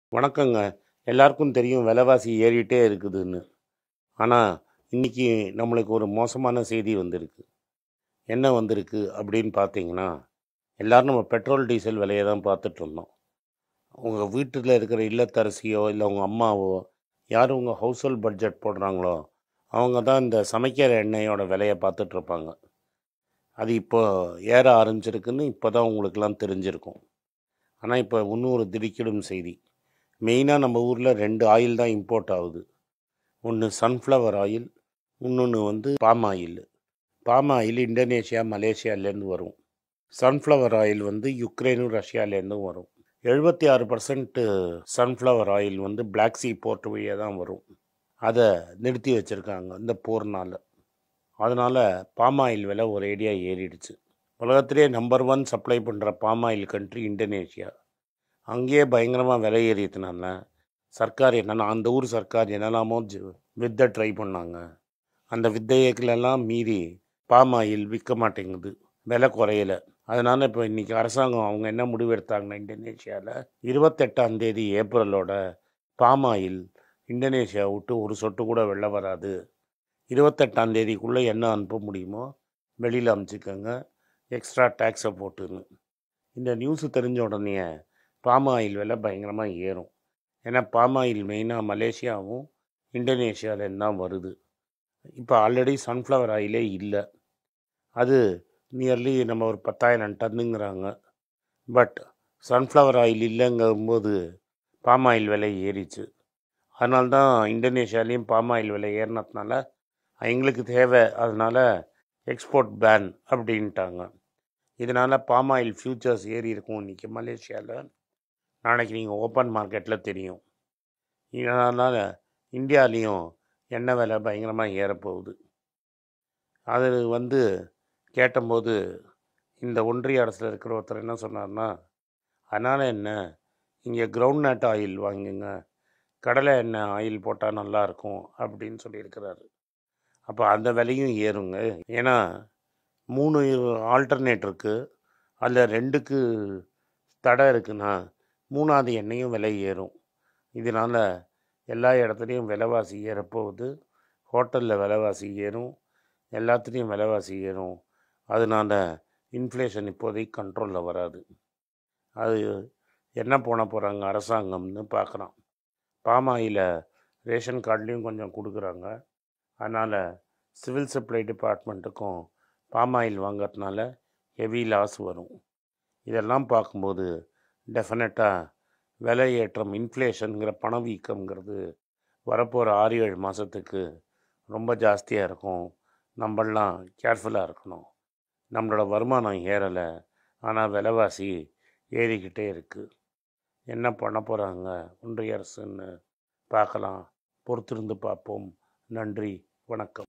வணக்கங்க. எல்லாருக்கும் தெரியும் விலைவாசி ஏறிட்டே இருக்குதுன்னு. ஆனா, இன்னைக்கு நம்மளுக்கு ஒரு மோசமான செய்தி வந்திருக்கு. என்ன வந்திருக்கு அப்படின்னு பார்த்தீங்கன்னா, எல்லாரும் நம்ம பெட்ரோல், டீசல் விலைய தான் பார்த்துட்ருந்தோம். உங்க வீட்டுல இருக்கிற இல்லத்தரசியோ, இல்ல உங்க அம்மாவோ, யார் உங்க ஹவுஸ் ஹோல்ட் பட்ஜெட் போடுறாங்களோ, அவங்க தான் இந்த சமைக்கிற எண்ணெயோட விலைய பார்த்துட்ருப்பாங்க. அது இப்போ ஏற ஆரம்பிச்சிருக்குன்னு இப்ப தான் உங்களுக்கெல்லாம் தெரிஞ்சிருக்கும். ஆனா, இப்ப இன்னும் ஒரு திடுக்கிடும் செய்தி. மெயினா நம்ம ஊர்ல 2 ஆயில் தான் இம்போர்ட் ஆகுது. ஒண்ணு சன்ஃப்ளவர் ஆயில், இன்னொன்னு வந்து palm oil. Palm oil Indonesia, மலேசியாலேருந்து வரும். சன்ஃப்ளவர் ஆயில் வந்து யுக்ரைனும், ரஷ்யாலேருந்தும் வரும். 76% சன்ஃப்ளவர் ஆயில் வந்து பிளாக் சீ போர்ட் வழியா தான் வரும். அத நிறுத்தி வச்சிருக்காங்க இந்த போர்னால. அதனால பாம் ஆயில் விலை ஒரேடியா ஏறிடுச்சு. உலகத்திலேயே நம்பர் 1 சப்ளை பண்ற பாம் ஆயில் கண்ட்ரி இந்தோனேஷியா. அங்கேயே பயங்கரமா விலை ஏறியதுனால, சர்க்கார் என்னன்னா அந்த ஊர் சர்க்கார் என்னெல்லாமோ ஜ வித்த ட்ரை பண்ணாங்க. அந்த வித்தைகளெல்லாம் மீறி பாம் ஆயில் விக்க மாட்டேங்குது. விலை குறையல. அதனால இப்ப இன்னைக்கு அரசாங்கம் அவங்க என்ன முடிவு எடுத்தாங்கன்னா இந்தோனேஷியால 28ஆம் தேதி ஏப்ரலோட பாம் ஆயில் இந்தோனேஷியா விட்டு ஒரு சொட்டு கூட வெளில வராது. 28ஆம் தேதிக்குள்ள என்ன அனுப்ப முடியுமோ வெளியில அனுப்பிச்சுக்கங்க. எக்ஸ்ட்ரா டாக்ஸ போட்டுன்னு. இந்த நியூஸ் தெரிஞ்ச உடனேயே பாம் ஆயில் விலை பயங்கரமா ஏறும். ஏன்னா பாம் ஆயில் மெயினா மலேசியாவும், இந்தோனேஷியாலேருந்து தான் வருது. இப்ப ஆல்ரெடி சன்ஃப்ளவர் ஆயிலே இல்ல. அது நியர்லி நம்ம ஒரு 10,000 டன்னுங்கிறாங்க. பட் சன்ஃப்ளவர் ஆயில் இல்லங்கும்போது பாம் ஆயில் விலை ஏறிச்சு. அதனால தான் இந்தோனேஷியாலயும் பாம் ஆயில் விலை ஏறுனதுனால, எங்களுக்கு தேவை அதனால எக்ஸ்போர்ட் பேன் அப்படின்ட்டாங்க. இதனால பாம் ஆயில் ஃபியூச்சர்ஸ் ஏறி இருக்கும் இன்னைக்கு மலேசியால. நாளைக்கு நீங்க ஓப்பன் மார்க்கெட்ல தெரியும். இதனால இந்தியாலயும் எண்ணெய் விலை பயங்கரமா ஏறப்போகுது. அது வந்து கேட்டம்போது, இந்த ஒன்றிய அரசுல இருக்கிற ஒருத்தர் என்ன சொன்னார்னா, "அதனால என்ன? இங்க கிரவுண்ட் நட் ஆயில் வாங்குங்க. கடலை எண்ணெய் ஆயில் போட்டா நல்லாருக்கும்." அப்படின்னு சொல்லியிருக்கிறாரு. அப்ப அந்த விலையும் ஏறுங்க. ஏன்னா 3 ஆல்டர்னேட் இருக்கு. அதுல 2க்கு தடை இருக்குன்னா, 3வது எண்ணெயும் விலை ஏறும். இதனால எல்லா இடத்துலயும் விலைவாசி ஏறப்போகுது. ஹோட்டல்ல விலைவாசி ஏறும். எல்லாத்துலயும் விலைவாசி ஏறும். அதனால இன்ஃப்ளேஷன் இப்போதைக்கு கண்ட்ரோல்ல வராது. அது என்ன பண்ண போறாங்க அரசாங்கம்னு பார்க்கலாம். பாம் ஆயில ரேஷன் கார்ட்லயும் கொஞ்சம் குடுக்குறாங்க. அதனால சிவில் சப்ளை டிபார்ட்மெண்ட்டுக்கும் பாம் ஆயில் வாங்கறதுனால ஹெவி லாஸ் வரும். இதெல்லாம் பார்க்கும்போது டெஃபினட்டா விலை ஏற்றம் இன்ஃப்ளேஷன்ங்கிற பணவீக்கம்ங்கிறது வரப்போற 6, 7 மாசத்துக்கு ரொம்ப ஜாஸ்தியா இருக்கும். நம்பல்லாம் கேர்ஃபுல்லா இருக்கணும். நம்மளோட வருமானம் ஏறல. ஆனா விலைவாசி ஏறிக்கிட்டே இருக்கு. என்ன பண்ண போறாங்க ஒன்றிய அரசுன்னு பார்க்கலாம். பொறுத்திருந்து பார்ப்போம். நன்றி, வணக்கம்.